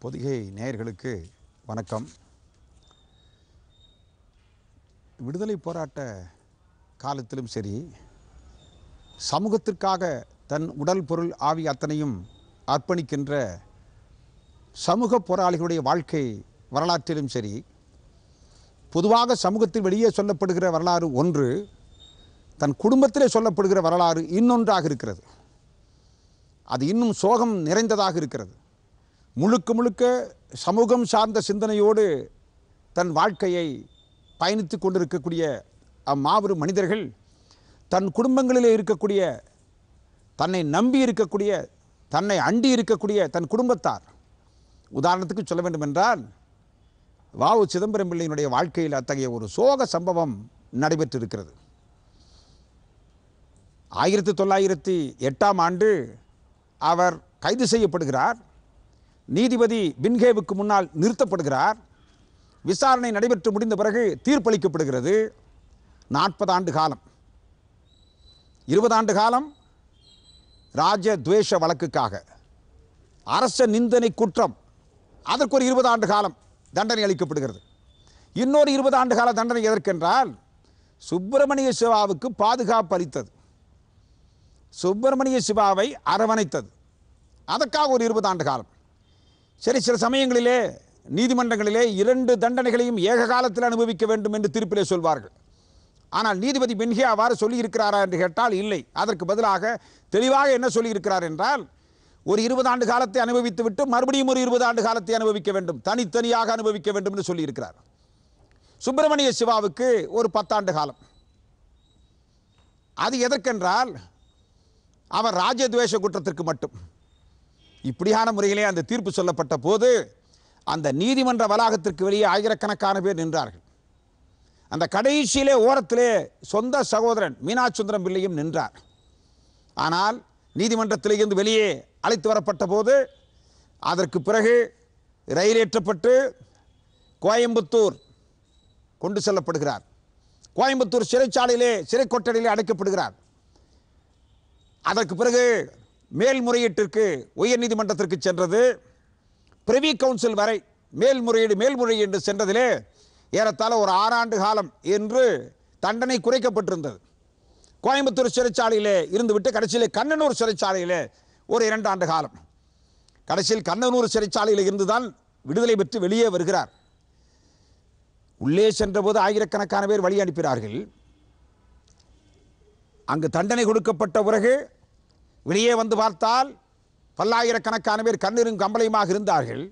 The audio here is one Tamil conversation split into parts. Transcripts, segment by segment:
பொதிகை நேயர்களுக்கு வணக்கம் விடுதலை போராட்ட காலத்திலும் சரி சமூகத்திற்காக தன் உடல் பொருள் ஆவி அத்தனையும் அர்ப்பணிக்கின்ற சமூக போராளிகளுடைய வாழ்க்கை வரலாற்றிலும் சரி பொதுவாக சமூகத்தில் வெளியே சொல்லப்படுகிற வரலாறு ஒன்று தன் குடும்பத்திலே சொல்லப்படுகிற வரலாறு இன்னொன்றாக இருக்கிறது அது இன்னும் சோகம் நிறைந்ததாக இருக்கிறது முழுக்க முழுக்க சமூகம் சார்ந்த சிந்தனையோடு தன் வாழ்க்கையை பயணித்து கொண்டிருக்கக்கூடிய அம்மாபெரும் மனிதர்கள் தன் குடும்பங்களிலே இருக்கக்கூடிய தன்னை நம்பி இருக்கக்கூடிய தன்னை அண்டி இருக்கக்கூடிய தன் குடும்பத்தார் உதாரணத்துக்கு சொல்ல வேண்டும் என்றால் வாவு சிதம்பரம் பிள்ளையினுடைய வாழ்க்கையில் அத்தகைய ஒரு சோக சம்பவம் நடைபெற்றிருக்கிறது ஆயிரத்தி தொள்ளாயிரத்தி எட்டாம் ஆண்டு அவர் கைது செய்யப்படுகிறார் நீதிபதி பின்கேவுக்கு முன்னால் நிறுத்தப்படுகிறார் விசாரணை நடைபெற்று முடிந்த பிறகு தீர்ப்பளிக்கப்படுகிறது நாற்பது ஆண்டு காலம் இருபது ஆண்டு காலம் ராஜ துவேஷ வழக்குக்காக அரச நிந்தனை குற்றம் அதற்கு ஒரு இருபது ஆண்டு காலம் தண்டனை அளிக்கப்படுகிறது இன்னொரு இருபது ஆண்டு கால தண்டனை எதற்கென்றால் சுப்பிரமணிய சிவாவுக்கு பாதுகாப்பு அளித்தது சுப்பிரமணிய சிவாவை அரவணைத்தது அதற்காக ஒரு இருபது ஆண்டு காலம் சரி சில சமயங்களிலே நீதிமன்றங்களிலே இரண்டு தண்டனைகளையும் ஏக காலத்தில் அனுபவிக்க வேண்டும் என்று தீர்ப்பிலே சொல்வார்கள் ஆனால் நீதிபதி பென்ஹே அவ்வாறு சொல்லியிருக்கிறாரா என்று கேட்டால் இல்லை அதற்கு பதிலாக தெளிவாக என்ன சொல்லியிருக்கிறார் என்றால் ஒரு இருபது ஆண்டு காலத்தை அனுபவித்து விட்டு மறுபடியும் ஒரு இருபது ஆண்டு காலத்தை அனுபவிக்க வேண்டும் தனித்தனியாக அனுபவிக்க வேண்டும் என்று சொல்லியிருக்கிறார் சுப்பிரமணிய சிவாவுக்கு ஒரு பத்தாண்டு காலம் அது எதற்கென்றால் அவர் ராஜத்வேஷ குற்றத்திற்கு மட்டும் இப்படியான முறையிலே அந்த தீர்ப்பு சொல்லப்பட்ட போது அந்த நீதிமன்ற வளாகத்திற்கு வெளியே ஆயிரக்கணக்கான பேர் நின்றார்கள் அந்த கடைசியிலே ஓரத்திலே சொந்த சகோதரன் மீனாட்சுந்தரம் பிள்ளையும் நின்றார் ஆனால் நீதிமன்றத்திலிருந்து வெளியே அழைத்து வரப்பட்ட போது அதற்கு பிறகு ரயிலேற்றப்பட்டு கோயம்புத்தூர் கொண்டு செல்லப்படுகிறார் கோயம்புத்தூர் சிறைச்சாலையிலே சிறை கொட்டடியிலே அடைக்கப்படுகிறார் அதற்கு பிறகு மேல்முறையீட்டிற்கு உயர்நீதிமன்றத்திற்கு சென்றது பிரிவி கவுன்சில் வரை மேல்முறையீடு மேல்முறையீடு என்று சென்றதிலே ஏறத்தாழ ஒரு ஆறாண்டு காலம் என்று தண்டனை குறைக்கப்பட்டிருந்தது கோயம்புத்தூர் சிறைச்சாலையிலே இருந்துவிட்டு கடைசியிலே கண்ணனூர் சிறைச்சாலையிலே ஒரு இரண்டு ஆண்டு காலம் கடைசியில் கண்ணனூர் சிறைச்சாலையில் இருந்துதான் விடுதலை பெற்று வெளியே வருகிறார் உள்ளே சென்றபோது ஆயிரக்கணக்கான பேர் வழி அனுப்பினார்கள் அங்கு தண்டனை கொடுக்கப்பட்ட பிறகு வெளியே வந்து பார்த்தால் பல்லாயிரக்கணக்கான பேர் கண்ணீரும் கம்பளையுமாக இருந்தார்கள்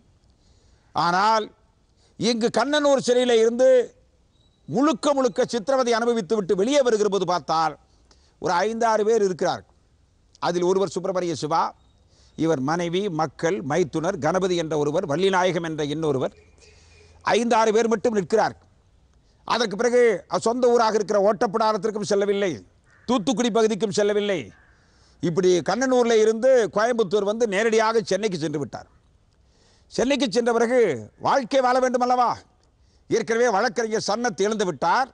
ஆனால் இங்கு கண்ணனூர் சிறையில் இருந்து முழுக்க முழுக்க சித்திரவதை அனுபவித்து விட்டு வெளியே வருகிற போது பார்த்தால் ஒரு ஐந்தாறு பேர் இருக்கிறார் அதில் ஒருவர் சுப்பிரமணிய சிவா இவர் மனைவி மக்கள் மைத்துனர் கணபதி என்ற ஒருவர் வள்ளிநாயகம் என்ற இன்னொருவர் ஐந்தாறு பேர் மட்டும் நிற்கிறார் அதற்கு பிறகு சொந்த ஊராக இருக்கிற ஓட்டப்படாரத்திற்கும் செல்லவில்லை தூத்துக்குடி பகுதிக்கும் செல்லவில்லை இப்படி கண்ணனூரில் இருந்து கோயம்புத்தூர் வந்து நேரடியாக சென்னைக்கு சென்று விட்டார் சென்னைக்கு சென்ற பிறகு வாழ்க்கை வாழ வேண்டும் அல்லவா ஏற்கனவே வழக்கறிஞர் சன்னத் இழந்து விட்டார்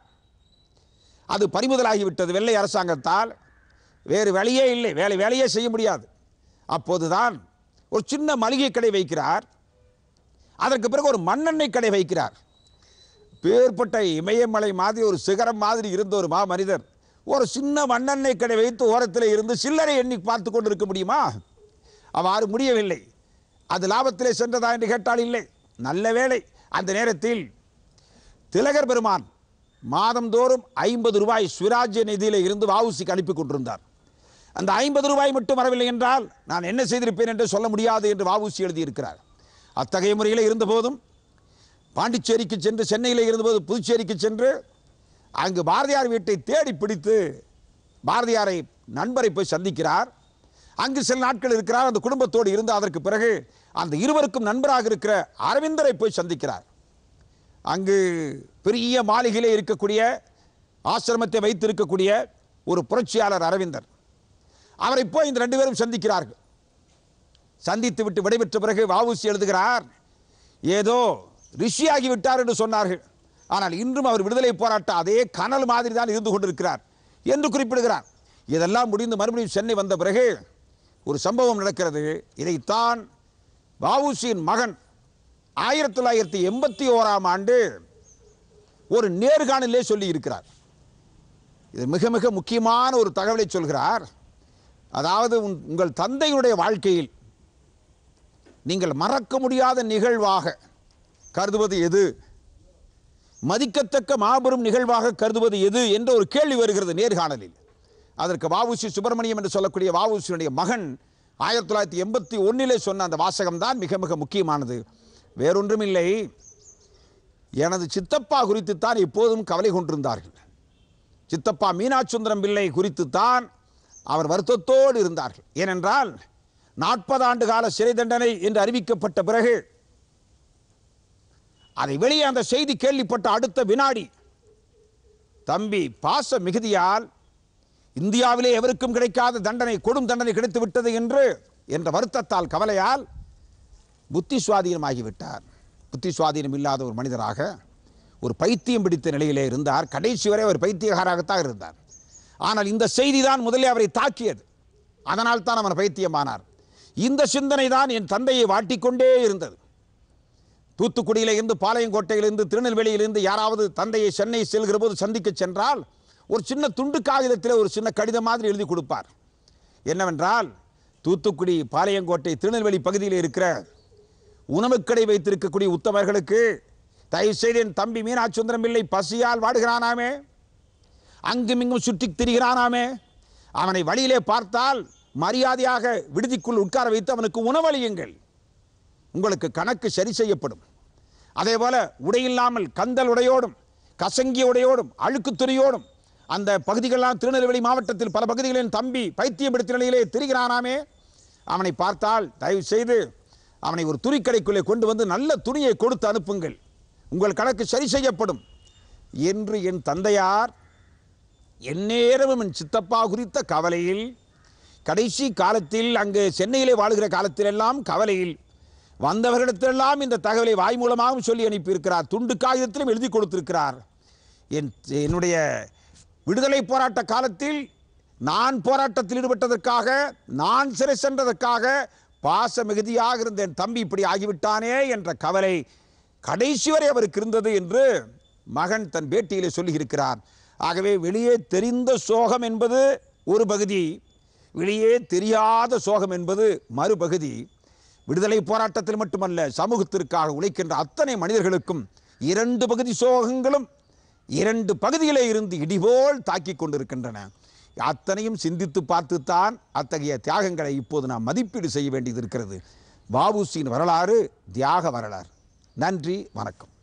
அது பறிமுதலாகிவிட்டது வெள்ளை அரசாங்கத்தால் வேறு வேலையே இல்லை வேலை வேலையே செய்ய முடியாது அப்போதுதான் ஒரு சின்ன மளிகை கடை வைக்கிறார் அதற்கு பிறகு ஒரு மண்ணெண்ணெய் கடை வைக்கிறார் பேர்பட்ட இமயமலை மாதிரி ஒரு சிகரம் மாதிரி இருந்த ஒரு மா மனிதர் ஒரு சின்ன மண்ணெண்ணெய் கடை வைத்து ஓரத்தில் இருந்து சில்லறை எண்ணி பார்த்து கொண்டு இருக்க முடியுமா அவ்வாறு முடியவில்லை அது லாபத்திலே சென்றதா என்று கேட்டால் இல்லை நல்ல வேலை அந்த நேரத்தில் திலகர் பெருமான் மாதந்தோறும் ஐம்பது ரூபாய் சுவராஜ்ய நிதியில் இருந்து வாவுசிக்கு அனுப்பி கொண்டிருந்தார் அந்த ஐம்பது ரூபாய் மட்டும் வரவில்லை என்றால் நான் என்ன செய்திருப்பேன் என்று சொல்ல முடியாது என்று வாவுசி எழுதியிருக்கிறார் அத்தகைய முறையில் இருந்தபோதும் பாண்டிச்சேரிக்கு சென்று சென்னையில் இருந்தபோது புதுச்சேரிக்கு சென்று அங்கு பாரதியார் வீட்டை தேடி பிடித்து பாரதியாரை நண்பரை போய் சந்திக்கிறார் அங்கு சில நாட்கள் இருக்கிறார் அந்த குடும்பத்தோடு இருந்து அதற்கு பிறகு அந்த இருவருக்கும் நண்பராக இருக்கிற அரவிந்தரை போய் சந்திக்கிறார் அங்கு பெரிய மாளிகையிலே இருக்கக்கூடிய ஆசிரமத்தை வைத்திருக்கக்கூடிய ஒரு புரட்சியாளர் அரவிந்தர் அவரை போய் இந்த ரெண்டு பேரும் சந்திக்கிறார்கள் சந்தித்து விட்டு விடைபெற்ற பிறகு வாவுசி எழுதுகிறார் ஏதோ ரிஷியாகி விட்டார் என்று சொன்னார்கள் ஆனால் இன்றும் அவர் விடுதலை போராட்ட அதே கனல் மாதிரி தான் இருந்து கொண்டிருக்கிறார் என்று குறிப்பிடுகிறார் இதெல்லாம் முடிந்து மறுபடியும் சென்னை வந்த பிறகு ஒரு சம்பவம் நடக்கிறது இதைத்தான் வஉசியின் மகன் ஆயிரத்தி தொள்ளாயிரத்தி எண்பத்தி ஓராம் ஆண்டு ஒரு நேர்காணலே சொல்லி இருக்கிறார் இது மிக மிக முக்கியமான ஒரு தகவலை சொல்கிறார் அதாவது உன்- உங்கள் தந்தையுடைய வாழ்க்கையில் நீங்கள் மறக்க முடியாத நிகழ்வாக கருதுவது எது மதிக்கத்தக்க மாபெரும் நிகழ்வாக கருதுவது எது என்ற ஒரு கேள்வி வருகிறது நேர்காணலில் அதற்கு வாவுசி சுப்பிரமணியம் என்று சொல்லக்கூடிய வாவுசியுடைய மகன் ஆயிரத்தி தொள்ளாயிரத்தி எண்பத்தி ஒன்னிலே சொன்ன அந்த வாசகம் தான் மிக மிக முக்கியமானது வேறொன்றுமில்லை எனது சித்தப்பா குறித்து தான் எப்போதும் கவலை கொண்டிருந்தார்கள் சித்தப்பா மீனாட்சுந்தரம் பிள்ளை குறித்து தான் அவர் வருத்தத்தோடு இருந்தார்கள் ஏனென்றால் நாற்பது ஆண்டு கால சிறை தண்டனை என்று அறிவிக்கப்பட்ட பிறகு அதை வெளியே அந்த செய்தி கேள்விப்பட்ட அடுத்த வினாடி தம்பி பாச மிகுதியால் இந்தியாவிலே எவருக்கும் கிடைக்காத தண்டனை கொடும் தண்டனை கிடைத்து விட்டது என்று என்ற வருத்தத்தால் கவலையால் புத்தி சுவாதீனமாகிவிட்டார் புத்தி சுவாதீனம் இல்லாத ஒரு மனிதராக ஒரு பைத்தியம் பிடித்த நிலையிலே இருந்தார் கடைசி வரை அவர் பைத்தியகாராகத்தான் இருந்தார் ஆனால் இந்த செய்தி தான் முதலில் அவரை தாக்கியது அதனால் தான் அவர் பைத்தியமானார் இந்த சிந்தனை தான் என் தந்தையை வாட்டிக்கொண்டே இருந்தது தூத்துக்குடியில இருந்து பாளையங்கோட்டையிலிருந்து திருநெல்வேலியிலிருந்து யாராவது தந்தையை சென்னை செல்கிற போது சந்திக்க சென்றால் ஒரு சின்ன துண்டு காகிதத்தில் ஒரு சின்ன கடிதம் மாதிரி எழுதி கொடுப்பார் என்னவென்றால் தூத்துக்குடி பாளையங்கோட்டை திருநெல்வேலி பகுதியில் இருக்கிற உணவுக்கடை வைத்திருக்கக்கூடிய உத்தமர்களுக்கு தயவுசெய்து என் தம்பி மீனாட்சுந்தரம் பிள்ளை பசியால் வாடுகிறானாமே அங்கும் இங்கும் சுற்றித் திரிகிறானாமே அவனை வழியிலே பார்த்தால் மரியாதையாக விடுதிக்குள் உட்கார வைத்து அவனுக்கு உணவளியுங்கள் உங்களுக்கு கணக்கு சரி செய்யப்படும் அதே போல உடையில்லாமல் கந்தல் உடையோடும் கசங்கிய உடையோடும் அழுக்கு துணியோடும் அந்த பகுதிகளெல்லாம் திருநெல்வேலி மாவட்டத்தில் பல பகுதிகளின் தம்பி பைத்தியம் பிடித்த நிலையிலே திரிகிறானாமே அவனை பார்த்தால் தயவு செய்து அவனை ஒரு துணிக்கடைக்குள்ளே கொண்டு வந்து நல்ல துணியை கொடுத்து அனுப்புங்கள் உங்கள் கணக்கு சரி செய்யப்படும் என்று என் தந்தையார் எந்நேரமும் என் சித்தப்பா குறித்த கவலையில் கடைசி காலத்தில் அங்கு சென்னையிலே வாழுகிற காலத்திலெல்லாம் கவலையில் வந்தவர்களிடத்திலெல்லாம் இந்த தகவலை வாய் மூலமாகவும் சொல்லி அனுப்பியிருக்கிறார் துண்டு காகிதத்திலும் எழுதி கொடுத்திருக்கிறார் என் என்னுடைய விடுதலை போராட்ட காலத்தில் நான் போராட்டத்தில் ஈடுபட்டதற்காக நான் சிறை சென்றதற்காக பாச மிகுதியாக இருந்த என் தம்பி இப்படி ஆகிவிட்டானே என்ற கவலை கடைசி வரை அவருக்கு இருந்தது என்று மகன் தன் பேட்டியிலே சொல்லியிருக்கிறார் ஆகவே வெளியே தெரிந்த சோகம் என்பது ஒரு பகுதி வெளியே தெரியாத சோகம் என்பது மறுபகுதி விடுதலை போராட்டத்தில் மட்டுமல்ல சமூகத்திற்காக உழைக்கின்ற அத்தனை மனிதர்களுக்கும் இரண்டு பகுதி சோகங்களும் இரண்டு பகுதியிலே இருந்து இடிபோல் தாக்கிக் கொண்டிருக்கின்றன அத்தனையும் சிந்தித்து பார்த்துத்தான் அத்தகைய தியாகங்களை இப்போது நாம் மதிப்பீடு செய்ய வேண்டியது இருக்கிறது வஉசியின் வரலாறு தியாக வரலாறு நன்றி வணக்கம்